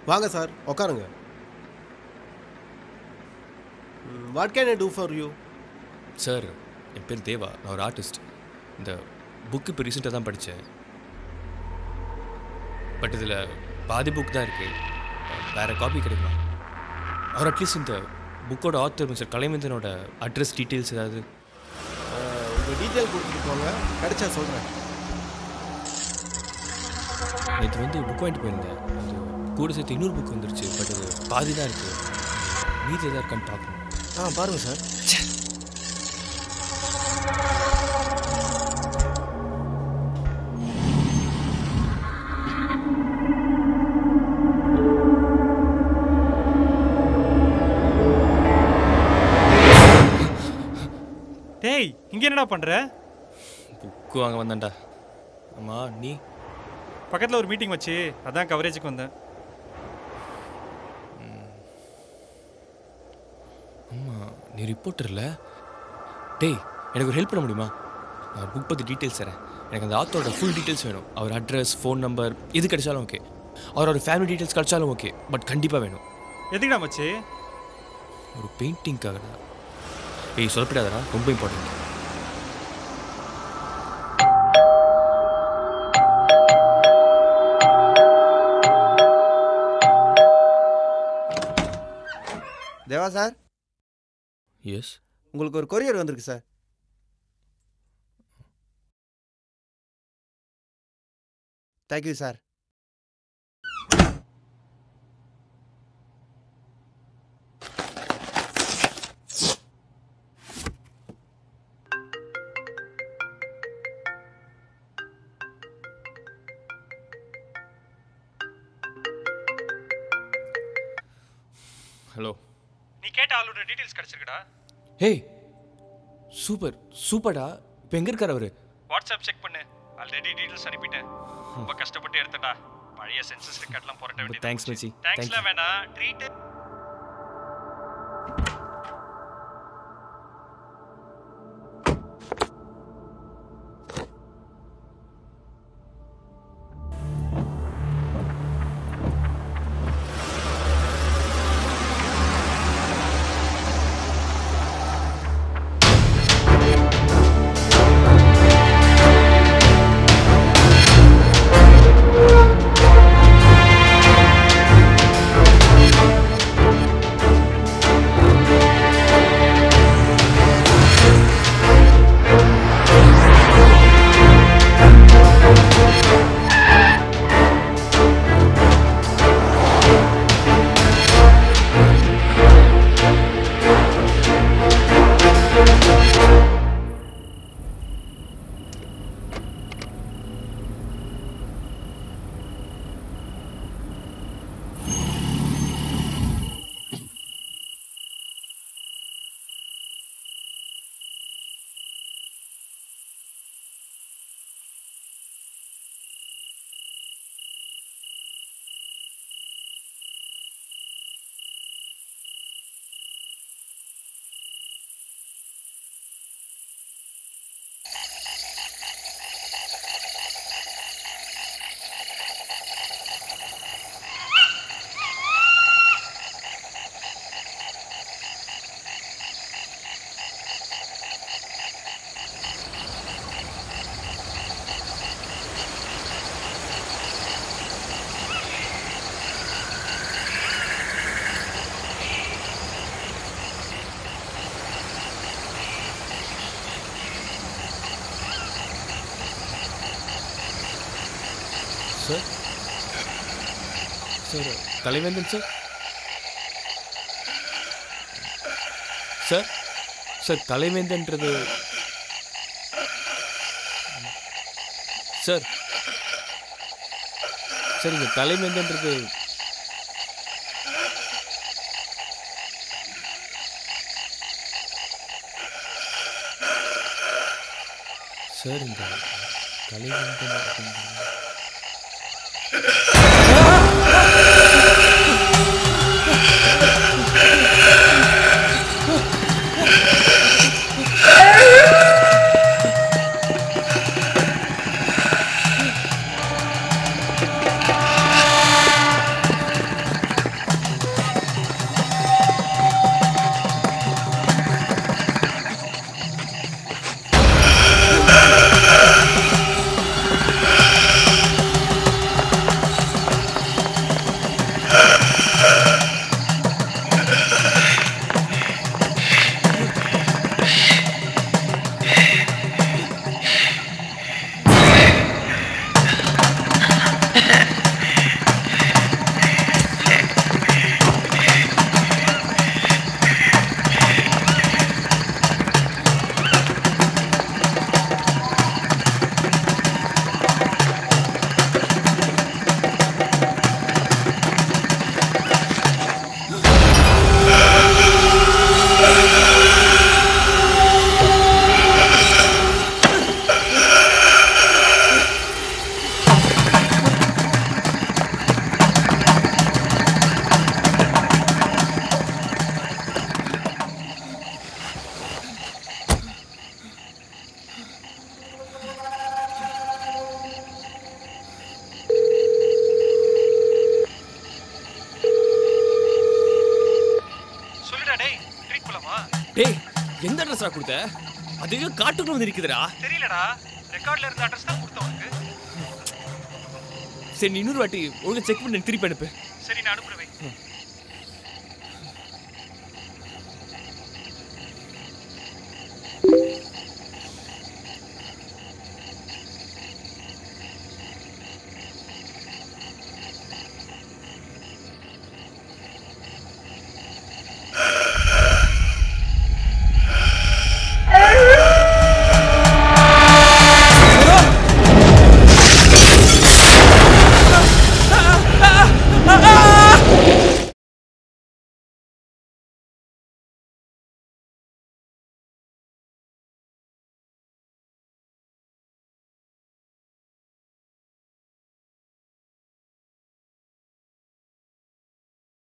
வாங்க சார் உட்காருங்க what can I do for you sir என் பேர் தேவா நான் ஒரு ஆர்டிஸ்ட் இந்த புக்கு இப்போ ரீசெண்டாக தான் படித்தேன் பட் இதில் பாதி புக் தான் இருக்குது வேறு காப்பி கிடைக்குமா அவர் அட்லீஸ்ட் இந்த புக்கோட ஆத்தர் மிஸ்டர் கலைவேந்தனோட அட்ரஸ் டீட்டெயில்ஸ் ஏதாவது உங்கள் டீட்டெயில் கொடுத்துட்டு போங்க கிடைச்சா சொல்கிறேன் நேற்று வந்து புக் வாங்கிட்டு போயிருந்தேன் அது கூட சேர்த்து இன்னொரு புக் வந்துருச்சு பட் அது பாதி தான் இருக்குது மீதி எதாவது இருக்கான்னு பார்க்கணும் ஆ பாருங்கள் சார் டேய் இங்கே என்னடா பண்ணுற புக்கு வாங்க வந்தேன்டா ஆமாம் நீ பக்கத்தில் ஒரு மீட்டிங் வச்சு அதான் கவரேஜுக்கு வந்தேன் ஆமாம் நீ ரிப்போர்ட்டர்ல டேய் எனக்கு ஒரு ஹெல்ப் பண்ண முடியுமா நான் புக் பற்றி டீட்டெயில்ஸ் தரேன் எனக்கு அந்த ஆத்தரோட ஃபுல் டீட்டெயில்ஸ் வேணும் அவர் அட்ரஸ் ஃபோன் நம்பர் எது கிடைச்சாலும் ஓகே அவரோட ஃபேமிலி டீட்டெயில்ஸ் கிடைச்சாலும் ஓகே பட் கண்டிப்பாக வேணும் எதுக்குடா மச்சி ஒரு பெயிண்டிங்காக தான் ஏய் சொல்லப்படாதடா ரொம்ப இம்பார்ட்டன்ட் தேவா சார் எஸ் உங்களுக்கு ஒரு கொரியர் வந்திருக்கு சார் தேங்க்யூ சார் ஹலோ நீ கேட்ட ஆளோட டீட்டெயில்ஸ் கிடச்சிருக்குடா ஹேய் சூப்பர் சூப்பர்டா இப்போ எங்கே இருக்கார் அவர் வாட்ஸ்அப் செக் பண்ணு ஆல்ரெடி டீட்டெயில்ஸ் அனுப்பிட்டேன் ரொம்ப கஷ்டப்பட்டு எடுத்தடா பழைய சென்சஸ் ரெக்கார்ட்லாம் புரட்ட வேண்டியது தேங்க்ஸ் மச்சி தேங்க்ஸ்லாம் வேணாம் treat sir sir Kalaivendhan sir sir sir கலைவேந்தன்றது சார் சார் இந்த கலைவேந்தன்றது சார் இந்த கலைவேந்தன் அப்படிங்கிறது அட்ரஸா கொடுத்த அதுவே காட்டுக்குள்ள வந்து இருக்குதுடா தெரியலடா ரெக்கார்ட்ல இருந்த அட்ரஸ் தான் கொடுத்தேன் உனக்கு சரி நீ இன்னொரு வாட்டி ஒழுங்கா செக் பண்ணி எனக்கு திருப்பி அனுப்பு சரி நான் அனுப்புறேன்